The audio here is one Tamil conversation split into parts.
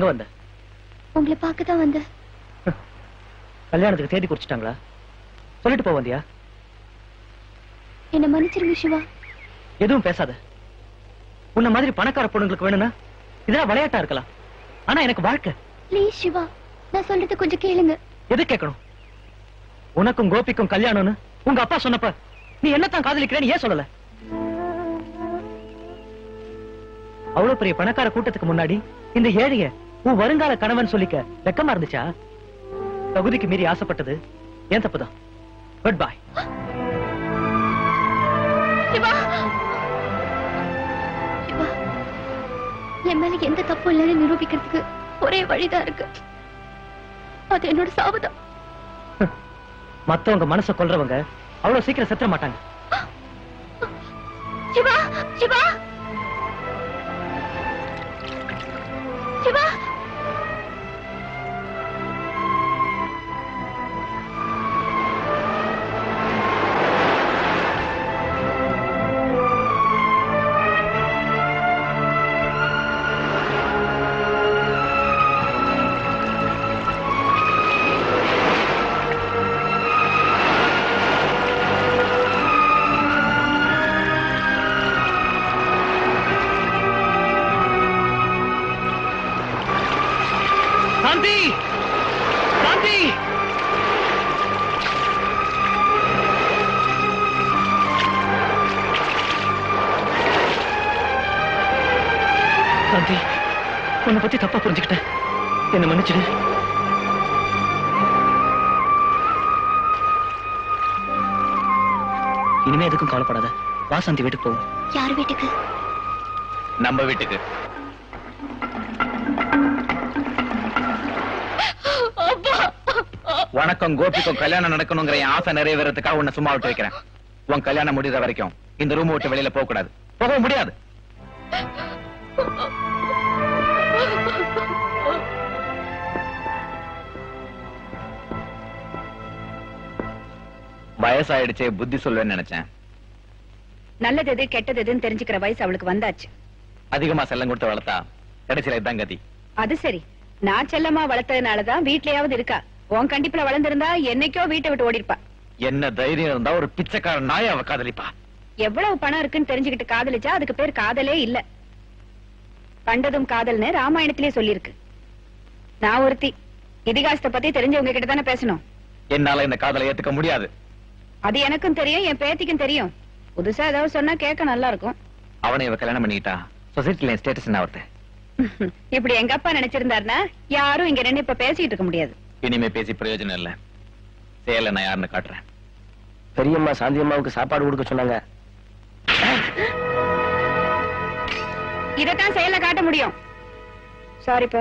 எங்க வந்த உங்களை பார்க்க தான் வந்தேன் கல்யாணத்துக்கு தேதி குறிச்சிட்டாங்களா சொல்லிட்டு போக வந்தியா என்ன மன்னிச்சிருங்க சிவா எதுவும் பேசாத உன்ன மாதிரி பணக்கார பொண்ணுங்களுக்கு வேணும்னா இதெல்லாம் விளையாட்டா இருக்கலாம் ஆனா எனக்கு வாழ்க்கை ப்ளீஸ் சிவா நான் சொல்றது கொஞ்சம் கேளுங்க எது கேட்கணும் உனக்கும் கோபிக்கும் கல்யாணம்னு உங்க அப்பா சொன்னப்ப நீ என்னத்தான் காதலிக்கிறேன்னு ஏன் சொல்லல அவ்வளவு பெரிய பணக்கார கூட்டத்துக்கு முன்னாடி இந்த ஏழைய உன் வருங்கால கணவன் சொல்லிக்க வெக்கமா இருந்துச்சா தகுதிக்கு மீறி ஆசைப்பட்டது ஏன் தப்புதான் குட் பாய் சிவா சிவா என் மேல எந்த தப்பும் இல்லைன்னு நிரூபிக்கிறதுக்கு ஒரே வழிதான் இருக்கு அது என்னோட சாவுதான் மத்தவங்க மனசை கொல்றவங்க அவ்வளவு சீக்கிரம் செத்துற மாட்டாங்க சிவா சிவா சிவா சாந்தி சாந்தி சாந்தி உன்னை பத்தி தப்பா புரிஞ்சுக்கிட்டேன் என்ன மன்னிச்சிடு இனிமே எதுக்கும் கவலைப்படாத வா சாந்தி வீட்டுக்கு போவோம் யார் வீட்டுக்கு நம்ம வீட்டுக்கு உனக்கும் கோபிக்கும் கல்யாணம் நடக்கணுங்கிற என் ஆசை நிறைவேறதுக்காக உன்னை சும்மா விட்டு வைக்கிறேன் உன் கல்யாணம் முடிகிற வரைக்கும் இந்த ரூம் விட்டு வெளியில போக கூடாது போக முடியாது வயசாயிடுச்சே புத்தி சொல்லுவேன்னு நினைச்சேன் நல்லது எது கெட்டது எதுன்னு தெரிஞ்சுக்கிற வயசு அவளுக்கு வந்தாச்சு அதிகமா செல்லம் கொடுத்து வளர்த்தா கடைசியில இதான் கதி அது சரி நான் செல்லமா வளர்த்ததுனாலதான் வீட்லயாவது இருக்கா உன் கண்டிப்புல வளர்ந்திருந்தா என்னைக்கோ வீட்டை விட்டு ஓடிருப்பா என்ன தைரியம் இருந்தா ஒரு பிச்சைக்கார நாயை அவ காதலிப்பா எவ்வளவு பணம் இருக்குன்னு தெரிஞ்சுக்கிட்டு காதலிச்சா அதுக்கு பேர் காதலே இல்ல கண்டதும் காதல்னு ராமாயணத்திலே சொல்லியிருக்கு நான் ஒருத்தி இதிகாசத்தை பத்தி தெரிஞ்சவங்க கிட்ட தானே பேசணும் என்னால இந்த காதலை ஏத்துக்க முடியாது அது எனக்கும் தெரியும் என் பேத்திக்கும் தெரியும் புதுசா ஏதாவது சொன்னா கேட்க நல்லா இருக்கும் அவனை இவ கல்யாணம் பண்ணிக்கிட்டா சொசைட்டில ஸ்டேட்டஸ் என்ன ஆகுது இப்படி எங்க அப்பா நினைச்சிருந்தாருன்னா யாரும் இங்க நின்னு இப்ப பேசிட்டு இருக்க முடியாது இனிமே பேசி பிரயோஜனம் இல்ல செயல நான் யாருன்னு காட்டுறேன் பெரியம்மா சாந்தி அம்மாவுக்கு சாப்பாடு கொடுக்க சொன்னாங்க இதத்தான் செயல காட்ட முடியும் சாரிப்பா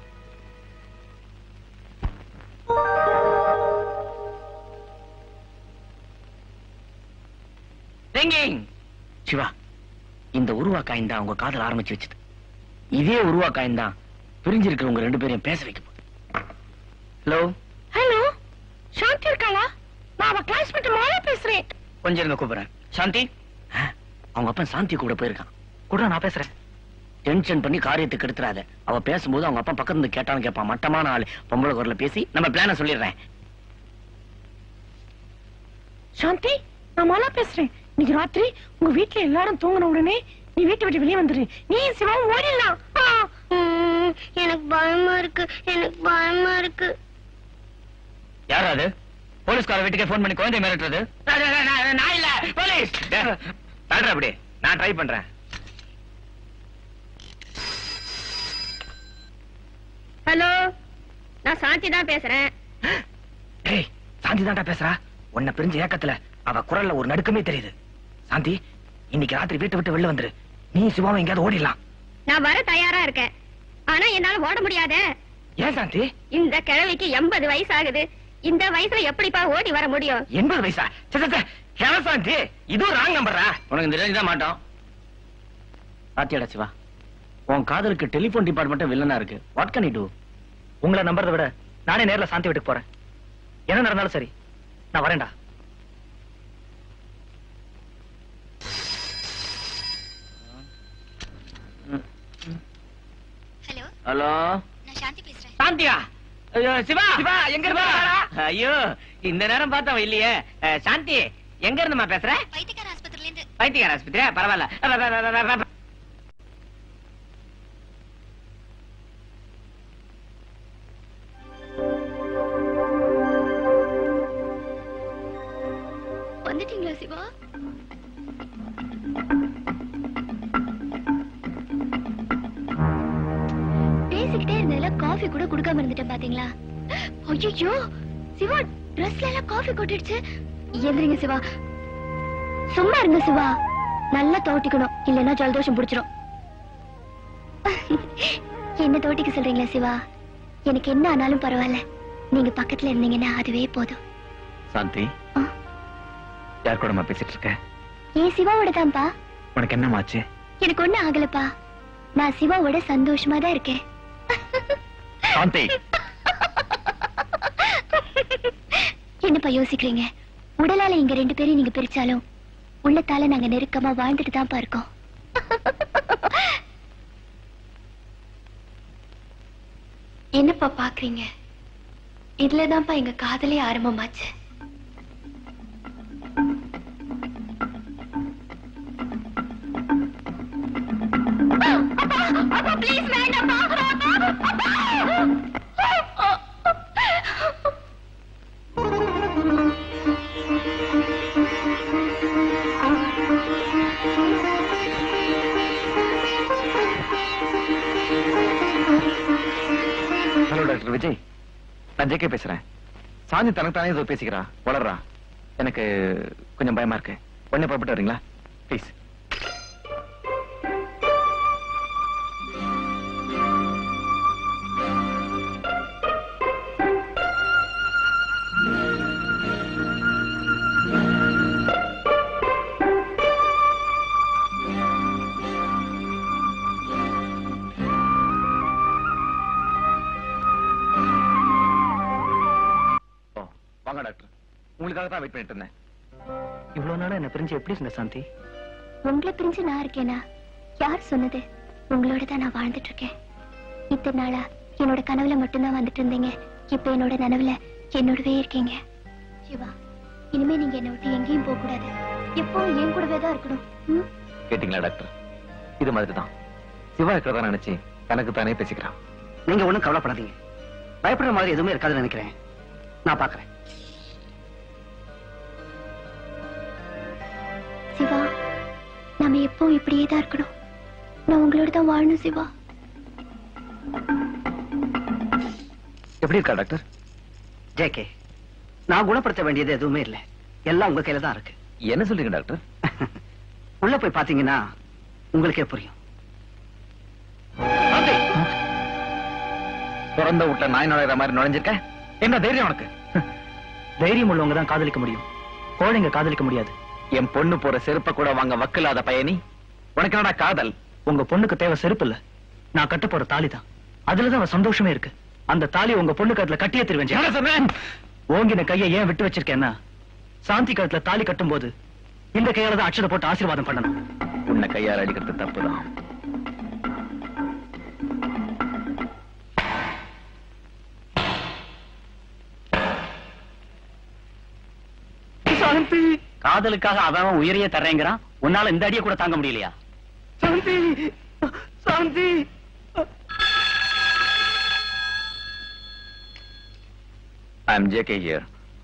சிவா இந்த உருவாக்காயின் தான் உங்க காதல் ஆரம்பிச்சு வச்சது இதே உருவாக்காயின் தான் பிரிஞ்சிருக்கிற உங்க ரெண்டு பேரையும் பேச வைக்க போகுது ஹலோ ஹலோ சாந்தி இருக்காளா நான் அவ கிளாஸ்மேட் மாலா பேசுறேன் கொஞ்சம் இருங்க கூப்பிடுறேன் சாந்தி ஆ, அவங்க அப்பா சாந்தி கூட போயிருக்கான் கூட நான் பேசுறேன் டென்ஷன் பண்ணி காரியத்துக்கு எடுத்துறாத அவ பேசும்போது அவங்க அப்பா பக்கத்துல இருந்து கேட்டான்னு கேட்பான் மட்டமான ஆளு பொம்பளை குரல்ல பேசி நம்ம பிளான சொல்லிடுறேன் சாந்தி நான் மாலா பேசுறேன் இன்னைக்கு ராத்திரி உங்க வீட்ல எல்லாரும் தூங்கின உடனே நீ வீட்டை விட்டு வெளியே வந்துரு நீ சிவாவும் ஓடிடலாம் எனக்கு பயமா இருக்கு எனக்கு பயமா இருக்கு யார் அது போலீஸ்கார வீட்டுக்கே போன் பண்ணி குழந்தை மிரட்டுறது நான் இல்ல போலீஸ் தள்ளுற அப்படி நான் ட்ரை பண்றேன் ஹலோ நான் சாந்தி தான் பேசுறேன் ஏய் சாந்தி தான்டா பேசுறா உன்னை பிரிஞ்ச ஏக்கத்துல அவ குரல்ல ஒரு நடுக்கமே தெரியுது சாந்தி இன்னைக்கு ராத்திரி வீட்டை விட்டு வெளில வந்துரு நீ சிவாவும் எங்கேயாவது ஓடிடலாம் நான் வர தயாரா இருக்கேன் ஆனா என்னால ஓட முடியாதே ஏன் சாந்தி இந்த கிழவிக்கு எண்பது வயசு ஆகுது இந்த வயசுல எப்படிப்பா ஓடி வர முடியும் எண்பது வயசா சே, சே, சே. ஏன் சாந்தி இதுவும் ராங் நம்பரா உனக்கு இந்த ரேஞ்ச் தான் மாட்டோம் பாத்தியாடா சிவா உன் காதலுக்கு டெலிபோன் டிபார்ட்மெண்ட் வில்லனா இருக்கு வாட் கேன் டு உங்களை நம்புறதை விட நானே நேர்ல சாந்தி வீட்டுக்கு போறேன் என்ன நடந்தாலும் சரி நான் வரேன்டா ஹலோ ஹலோ நான் சாந்தியா ஐயோ, சிவா சிவா, எங்க இருக்க? ஐயோ இந்த நேரம் பார்த்தவன் இல்லையே அஹ், சாந்தி எங்க இருந்துமா பேசுற வைத்தியக்கார ஆஸ்பத்திரில இருந்து வைத்தியர் ஆஸ்பத்திரியா பரவாயில்ல அ, அ, அ, அ, அ, அ. வந்துட்டீங்களா சிவா பேசிக்கிட்டே இருந்ததுல காஃபி கூட குடுக்காம இருந்துட்டேன் பாத்தீங்களா ஐயோ சிவா ட்ரெஸ்ல எல்லாம் காஃபி கொட்டிடுச்சு எந்திரிங்க சிவா சும்மா இருங்க சிவா நல்லா தோட்டிக்கணும் இல்லைன்னா ஜலதோஷம் பிடிச்சிரும் என்ன தோட்டிக்க சொல்றீங்களா சிவா எனக்கு என்ன ஆனாலும் பரவாயில்ல நீங்க பக்கத்துல இருந்தீங்கன்னா அதுவே போதும் சாந்தி ஆ. யார் கூடமா பேசிட்டு இருக்க ஏன் சிவாவோட தான்ப்பா உனக்கு என்னமாச்சு எனக்கு ஒண்ணும் ஆகலப்பா நான் சிவாவோட சந்தோஷமா தான் இருக்கேன் சாந்தி என்னப்பா யோசிக்கிறீங்க உடலால இங்க ரெண்டு பேரும் நீங்க பிரிச்சாலும் உள்ளத்தால நாங்க நெருக்கமா வாழ்ந்துட்டு தான்ப்பா இருக்கோம் என்னப்பா பாக்குறீங்க இதுலதான்ப்பா எங்க காதலே ஆரம்பமாச்சு ஹலோ டாக்டர் விஜய் நான் ஜேகே பேசுறேன் சாந்தி தனக்கு தானே ஏதோ பேசிக்கிறா வளர்றா எனக்கு கொஞ்சம் பயமா இருக்கு உடனே புறப்பட்டு வரீங்களா ப்ளீஸ் ஓ வாங்க டாக்டர் உங்களுக்காக தான் வெயிட் பண்ணிட்டு இருந்தேன் இவ்வளவு நாளா என்ன பிரிஞ்சு எப்படி இருந்த சாந்தி உங்களை பிரிஞ்சு நான் இருக்கேனா யார் சொன்னது உங்களோட தான் நான் வாழ்ந்துட்டு இருக்கேன் இத்தனை நாளா என்னோட கனவுல மட்டும்தான் வந்துட்டு இருந்தீங்க இப்ப என்னோட நனவுல என்னோடவே இருக்கீங்க சிவா இனிமே நீங்க என்னை விட்டு எங்கேயும் போக கூடாது எப்பவும் என் கூடவே தான் இருக்கணும் ம்? கேட்டிங்களா டாக்டர் இது மாதிரி தான் சிவா இருக்கிறதா நினைச்சு தனக்கு தானே பேசிக்கிறான் நீங்க ஒண்ணும் கவலைப்படாதீங்க பயப்படுற மாதிரி எதுவுமே இருக்காதுன்னு நினைக்கிறேன் நான் பாக்குறேன் சிவா நாம எப்பவும் இப்படியே தான் இருக்கணும் நான் உங்களோட தான் வாழணும் சிவா எப்படி இருக்கா டாக்டர் ஜேகே நான் குணப்படுத்த வேண்டியது எதுவுமே இல்லை எல்லாம் உங்க கையில தான் இருக்கு என்ன சொல்றீங்க டாக்டர் உள்ள போய் பாத்தீங்கன்னா உங்களுக்கே புரியும் பிறந்த வீட்டுல நாய் நுழையிற மாதிரி நுழைஞ்சிருக்க என்ன தைரியம் உனக்கு தைரியம் உள்ளவங்க தான் காதலிக்க முடியும் கோழைங்க காதலிக்க முடியாது என் பொண்ணு போற செருப்ப கூட வாங்க வக்கில்லாத பயணி உனக்கு என்னடா காதல் உங்க பொண்ணுக்கு தேவை செருப்பு இல்ல நான் கட்ட போற தாலி தான் அதுலதான் அவ சந்தோஷமே இருக்கு அந்த தாலி உங்க பொண்ணு கழுத்துல கட்டியே திருவேன் என்ன சொன்னேன் ஓங்கின கையை ஏன் விட்டு வச்சிருக்கேன்னா சாந்தி கழுத்துல தாலி கட்டும்போது இந்த கையால தான் அக்ஷதை போட்டு ஆசீர்வாதம் பண்ணணும் உன்னை கையால் அடிக்கிறது தப்புதான் சாந்தி காதலுக்காக அவன் உயிரையே தர்றேங்கிறான் உன்னால இந்த அடியை கூட தாங்க முடியலையா Shanthi Shanthi I am JK here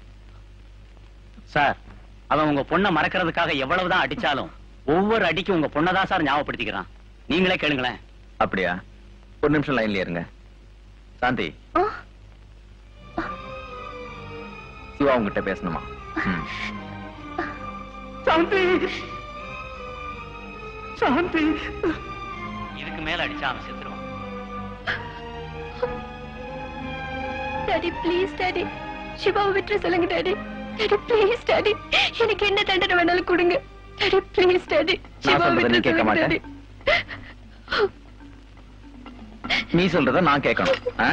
sir அவன் உங்க பொண்ணை மறக்கிறதுக்காக எவ்வளவுதான் அடிச்சாலும் ஒவ்வொரு அடிக்கும் உங்க பொண்ணை தான் சார் ஞாபகப்படுத்திக்கிறான் நீங்களே கேளுங்களேன் அப்படியா ஒரு நிமிஷம் லைன்ல இருங்க சாந்தி ஓ சிவா உங்ககிட்ட பேசணுமா ம். சாந்தி சாந்தி இதுக்கு மேல அடிச்சா அவன் செத்துருவான் டாடி ப்ளீஸ் டாடி சிவாவை விட்டு சொல்லுங்க டாடி டாடி ப்ளீஸ் டாடி எனக்கு என்ன தண்டனை வேணாலும் கொடுங்க டாடி ப்ளீஸ் டாடி சிவாவை சொல்றதை நீ விட்டு கேட்க சொல்லுங்க மாட்டே? டாடி நீ சொல்றத நான் கேட்கணும் ஆ?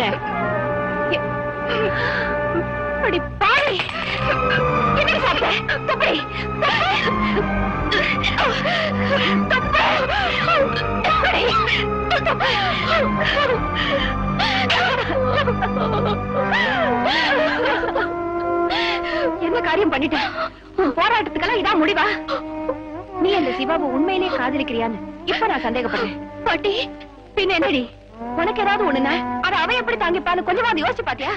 சாப்பிடுற அடி பாவி என்ன சாப்பிட்ட தப்படி என்ன காரியம் பண்ணிட்ட உன் போராட்டத்துக்கெல்லாம் இதான் முடிவா நீ அந்த சிவாவை உண்மையிலேயே காதலிக்கிறியான்னு இப்ப நான் சந்தேகப்படுறேன் பாட்டி பின்ன என்னடி உனக்கு ஏதாவது ஒண்ணுனா அத அவ எப்படி தாங்கிப்பான்னு கொஞ்சமாவது யோசிச்சு பாத்தியா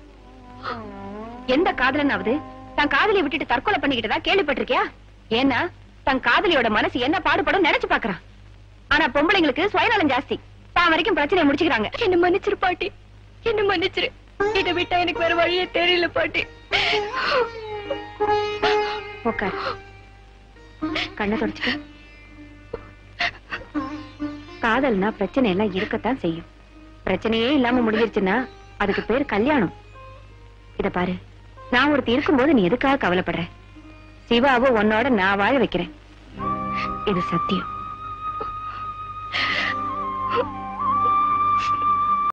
எந்த காதலனாவது தன் காதலியை விட்டுட்டு தற்கொலை பண்ணிக்கிட்டதா கேள்விப்பட்டிருக்கியா ஏன்னா தன் காதலியோட மனசு என்ன பாடுபடும் நினைச்சு பாக்குறான் ஆனா பொம்பளைங்களுக்கு சுயநலம் ஜாஸ்தி தான் வரைக்கும் பிரச்சனையை முடிச்சுக்கிறாங்க என்ன மன்னிச்சிரு பாட்டி என்ன மன்னிச்சிரு இதை விட்டா எனக்கு வேற வழியே தெரியல பாட்டி உட்கார் கண்ணை தொடச்சுக்க காதல்னா பிரச்சனை எல்லாம் இருக்கத்தான் செய்யும் பிரச்சனையே இல்லாம முடிஞ்சிருச்சுன்னா அதுக்கு பேர் கல்யாணம் இத பாரு நான் ஒருத்தி இருக்கும்போது நீ எதுக்காக கவலைப்படுற சிவாவை உன்னோட நான் வாழ வைக்கிறேன் இது சத்தியம்